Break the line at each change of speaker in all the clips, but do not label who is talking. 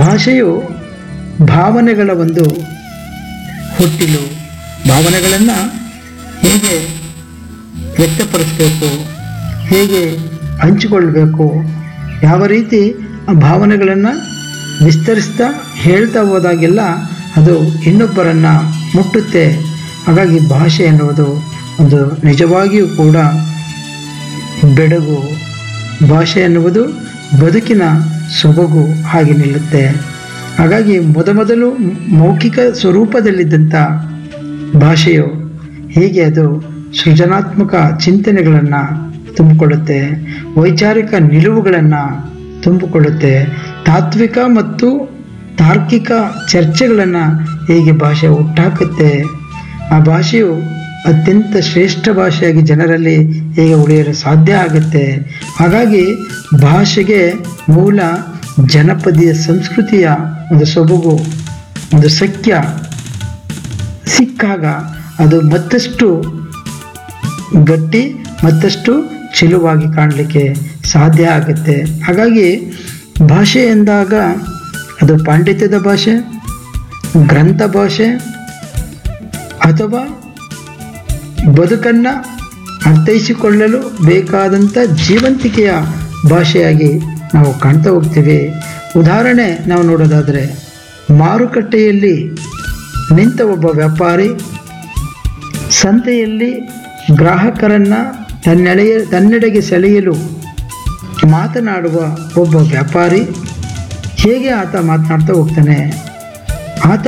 ಭಾಷೆಯು ಭಾವನೆಗಳ ಒಂದು ಹುಟ್ಟಿಲು ಭಾವನೆಗಳನ್ನು ಹೇಗೆ ವ್ಯಕ್ತಪಡಿಸಬೇಕು ಹೇಗೆ ಹಂಚಿಕೊಳ್ಬೇಕು ಯಾವ ರೀತಿ ಆ ಭಾವನೆಗಳನ್ನು ವಿಸ್ತರಿಸ್ತಾ ಹೇಳ್ತಾ ಹೋದಾಗೆಲ್ಲ ಅದು ಇನ್ನೊಬ್ಬರನ್ನು ಮುಟ್ಟುತ್ತೆ ಹಾಗಾಗಿ ಭಾಷೆ ಎನ್ನುವುದು ಒಂದು ನಿಜವಾಗಿಯೂ ಕೂಡ ಬೆಡಗು ಭಾಷೆ ಎನ್ನುವುದು ಬದುಕಿನ ಸೊಬಗು ಹಾಗೆ ನಿಲ್ಲುತ್ತೆ ಹಾಗಾಗಿ ಮೊದಮೊದಲು ಮೌಖಿಕ ಸ್ವರೂಪದಲ್ಲಿದ್ದಂಥ ಭಾಷೆಯು ಹೀಗೆ ಅದು ಸೃಜನಾತ್ಮಕ ಚಿಂತನೆಗಳನ್ನು ತುಂಬಿಕೊಳ್ಳುತ್ತೆ ವೈಚಾರಿಕ ನಿಲುವುಗಳನ್ನು ತುಂಬಿಕೊಳ್ಳುತ್ತೆ ತಾತ್ವಿಕ ಮತ್ತು ತಾರ್ಕಿಕ ಚರ್ಚೆಗಳನ್ನು ಹೇಗೆ ಭಾಷೆ ಹುಟ್ಟಾಕುತ್ತೆ ಆ ಭಾಷೆಯು ಅತ್ಯಂತ ಶ್ರೇಷ್ಠ ಭಾಷೆಯಾಗಿ ಜನರಲ್ಲಿ ಹೇಗೆ ಉಳಿಯಲು ಸಾಧ್ಯ ಆಗುತ್ತೆ ಹಾಗಾಗಿ ಭಾಷೆಗೆ ಮೂಲ ಜನಪದೀಯ ಸಂಸ್ಕೃತಿಯ ಒಂದು ಸೊಬಗು ಒಂದು ಸಖ್ಯ ಸಿಕ್ಕಾಗ ಅದು ಮತ್ತಷ್ಟು ಗಟ್ಟಿ ಮತ್ತಷ್ಟು ಚೆಲುವಾಗಿ ಕಾಣಲಿಕ್ಕೆ ಸಾಧ್ಯ ಆಗುತ್ತೆ ಹಾಗಾಗಿ ಭಾಷೆ ಎಂದಾಗ ಅದು ಪಾಂಡಿತ್ಯದ ಭಾಷೆ ಗ್ರಂಥ ಭಾಷೆ ಅಥವಾ ಬದುಕನ್ನು ಅರ್ಥೈಸಿಕೊಳ್ಳಲು ಬೇಕಾದಂಥ ಜೀವಂತಿಕೆಯ ಭಾಷೆಯಾಗಿ ನಾವು ಕಾಣ್ತಾ ಹೋಗ್ತೀವಿ ಉದಾಹರಣೆ ನಾವು ನೋಡೋದಾದರೆ ಮಾರುಕಟ್ಟೆಯಲ್ಲಿ ನಿಂತ ಒಬ್ಬ ವ್ಯಾಪಾರಿ ಸಂತೆಯಲ್ಲಿ ಗ್ರಾಹಕರನ್ನು ತನ್ನೆಳೆಯ ತನ್ನೆಡೆಗೆ ಸೆಳೆಯಲು ಮಾತನಾಡುವ ಒಬ್ಬ ವ್ಯಾಪಾರಿ ಹೇಗೆ ಆತ ಮಾತನಾಡ್ತಾ ಹೋಗ್ತಾನೆ ಆತ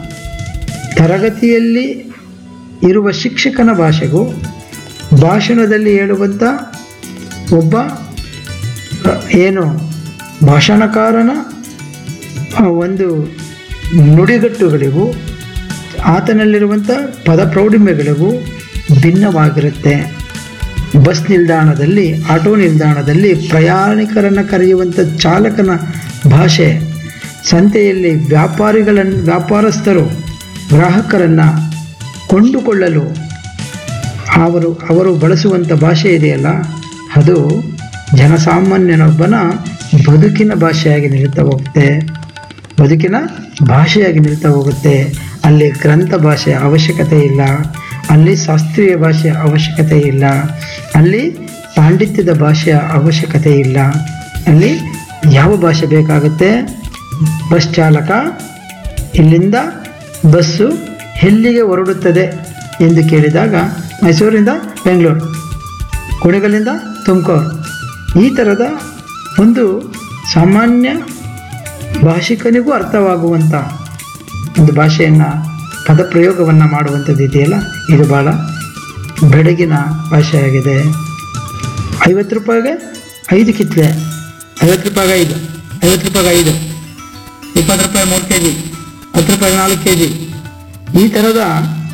ತರಗತಿಯಲ್ಲಿ ಇರುವ ಶಿಕ್ಷಕನ ಭಾಷೆಗೂ ಭಾಷಣದಲ್ಲಿ ಹೇಳುವಂಥ ಒಬ್ಬ ಅ, ಏನು ಭಾಷಣಕಾರನ ಆ, ಒಂದು ನುಡಿಗಟ್ಟುಗಳಿಗೂ ಆತನಲ್ಲಿರುವಂಥ ಪದ ಪ್ರೌಢಿಮೆಗಳಿಗೂ ಭಿನ್ನವಾಗಿರುತ್ತೆ ಬಸ್ ನಿಲ್ದಾಣದಲ್ಲಿ ಆಟೋ ನಿಲ್ದಾಣದಲ್ಲಿ ಪ್ರಯಾಣಿಕರನ್ನು ಕರೆಯುವಂಥ ಚಾಲಕನ ಭಾಷೆ ಸಂತೆಯಲ್ಲಿ ವ್ಯಾಪಾರಿಗಳನ್ನು ವ್ಯಾಪಾರಸ್ಥರು ಗ್ರಾಹಕರನ್ನು ಕೊಂಡುಕೊಳ್ಳಲು ಅವರು ಅವರು ಬಳಸುವಂಥ ಭಾಷೆ ಇದೆಯಲ್ಲ ಅದು ಜನಸಾಮಾನ್ಯನೊಬ್ಬನ ಬದುಕಿನ ಭಾಷೆಯಾಗಿ ನಿಲ್ತಾ ಹೋಗುತ್ತೆ ಬದುಕಿನ ಭಾಷೆಯಾಗಿ ನಿಲ್ತಾ ಹೋಗುತ್ತೆ ಅಲ್ಲಿ ಗ್ರಂಥ ಭಾಷೆ ಅವಶ್ಯಕತೆ ಇಲ್ಲ ಅಲ್ಲಿ ಶಾಸ್ತ್ರೀಯ ಭಾಷೆಯ ಅವಶ್ಯಕತೆ ಇಲ್ಲ ಅಲ್ಲಿ ಪಾಂಡಿತ್ಯದ ಭಾಷೆಯ ಅವಶ್ಯಕತೆ ಇಲ್ಲ ಅಲ್ಲಿ ಯಾವ ಭಾಷೆ ಬೇಕಾಗುತ್ತೆ ಬಸ್ ಚಾಲಕ ಇಲ್ಲಿಂದ ಬಸ್ಸು ಎಲ್ಲಿಗೆ ಹೊರಡುತ್ತದೆ ಎಂದು ಕೇಳಿದಾಗ ಮೈಸೂರಿಂದ ಬೆಂಗಳೂರು ಕುಣಿಗಲಿಂದ ತುಮಕೂರು ಈ ಥರದ ಒಂದು ಸಾಮಾನ್ಯ ಭಾಷಿಕನಿಗೂ ಅರ್ಥವಾಗುವಂಥ ಒಂದು ಭಾಷೆಯನ್ನು ಪದಪ್ರಯೋಗವನ್ನು ಮಾಡುವಂಥದ್ದು ಇದೆಯಲ್ಲ ಇದು ಭಾಳ ಬೆಡಗಿನ ಭಾಷೆಯಾಗಿದೆ ಐವತ್ತು ರೂಪಾಯಿಗೆ ಐದು ಕಿತ್ಲೆ ಐವತ್ತು ರೂಪಾಯಿಗೆ ಐದು ಐವತ್ತು ರೂಪಾಯಿಗೆ ಐದು ಇಪ್ಪತ್ತು ರೂಪಾಯಿ ಮೂರು ಕೆ ಜಿ ಹತ್ತು ರೂಪಾಯಿ ನಾಲ್ಕು ಕೆ ಜಿ ಈ ಥರದ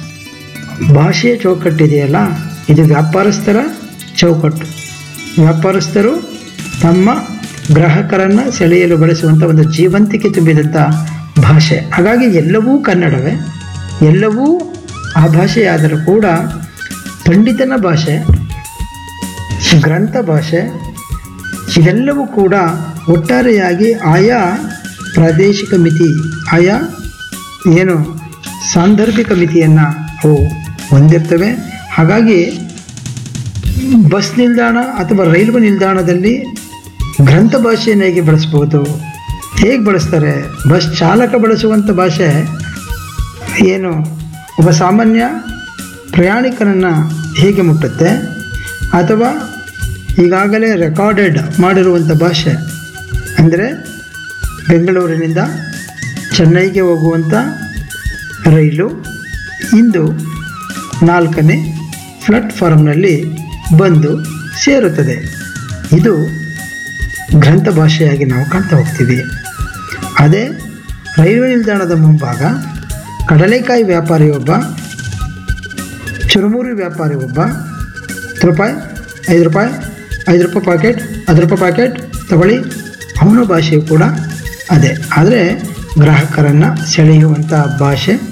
ಭಾಷೆಯ ಚೌಕಟ್ಟಿದೆಯಲ್ಲ ಇದು ವ್ಯಾಪಾರಸ್ಥರ ಚೌಕಟ್ಟು ವ್ಯಾಪಾರಸ್ಥರು ತಮ್ಮ ಗ್ರಾಹಕರನ್ನು ಸೆಳೆಯಲು ಬಳಸುವಂಥ ಒಂದು ಜೀವಂತಿಕೆ ತುಂಬಿದಂಥ ಭಾಷೆ ಹಾಗಾಗಿ ಎಲ್ಲವೂ ಕನ್ನಡವೇ ಎಲ್ಲವೂ ಆ ಭಾಷೆಯಾದರೂ ಕೂಡ ಪಂಡಿತನ ಭಾಷೆ ಗ್ರಂಥ ಭಾಷೆ ಇದೆಲ್ಲವೂ ಕೂಡ ಒಟ್ಟಾರೆಯಾಗಿ ಆಯಾ ಪ್ರಾದೇಶಿಕ ಮಿತಿ ಆಯಾ ಏನು ಸಾಂದರ್ಭಿಕ ಮಿತಿಯನ್ನು ಅವು ಹೊಂದಿರ್ತವೆ ಹಾಗಾಗಿ ಬಸ್ ನಿಲ್ದಾಣ ಅಥವಾ ರೈಲ್ವೆ ನಿಲ್ದಾಣದಲ್ಲಿ ಗ್ರಂಥ ಭಾಷೆಯನ್ನು ಹೇಗೆ ಬಳಸ್ಬೋದು ಹೇಗೆ ಬಳಸ್ತಾರೆ ಬಸ್ ಚಾಲಕ ಬಳಸುವಂಥ ಭಾಷೆ ಏನು ಒಬ್ಬ ಸಾಮಾನ್ಯ ಪ್ರಯಾಣಿಕನನ್ನು ಹೇಗೆ ಮುಟ್ಟುತ್ತೆ ಅಥವಾ ಈಗಾಗಲೇ ರೆಕಾರ್ಡೆಡ್ ಮಾಡಿರುವಂಥ ಭಾಷೆ ಅಂದರೆ ಬೆಂಗಳೂರಿನಿಂದ ಚೆನ್ನೈಗೆ ಹೋಗುವಂಥ ರೈಲು ಇಂದು ನಾಲ್ಕನೇ ಪ್ಲಾಟ್ಫಾರ್ಮ್ನಲ್ಲಿ ಬಂದು ಸೇರುತ್ತದೆ ಇದು ಗ್ರಂಥ ಭಾಷೆಯಾಗಿ ನಾವು ಕಾಣ್ತಾ ಹೋಗ್ತೀವಿ ಅದೇ ರೈಲ್ವೆ ನಿಲ್ದಾಣದ ಮುಂಭಾಗ ಕಡಲೆಕಾಯಿ ವ್ಯಾಪಾರಿ ಒಬ್ಬ ಚುರುಮುರಿ ವ್ಯಾಪಾರಿ ಒಬ್ಬ ಹತ್ತು ರೂಪಾಯಿ ಐದು ರೂಪಾಯಿ ಐದು ರೂಪಾಯಿ ಪ್ಯಾಕೆಟ್ ಹತ್ತು ರೂಪಾಯಿ ಪ್ಯಾಕೆಟ್ ತಗೊಳ್ಳಿ ಅವನ ಭಾಷೆಯು ಕೂಡ ಅದೇ ಆದರೆ ಗ್ರಾಹಕರನ್ನು ಸೆಳೆಯುವಂಥ ಭಾಷೆ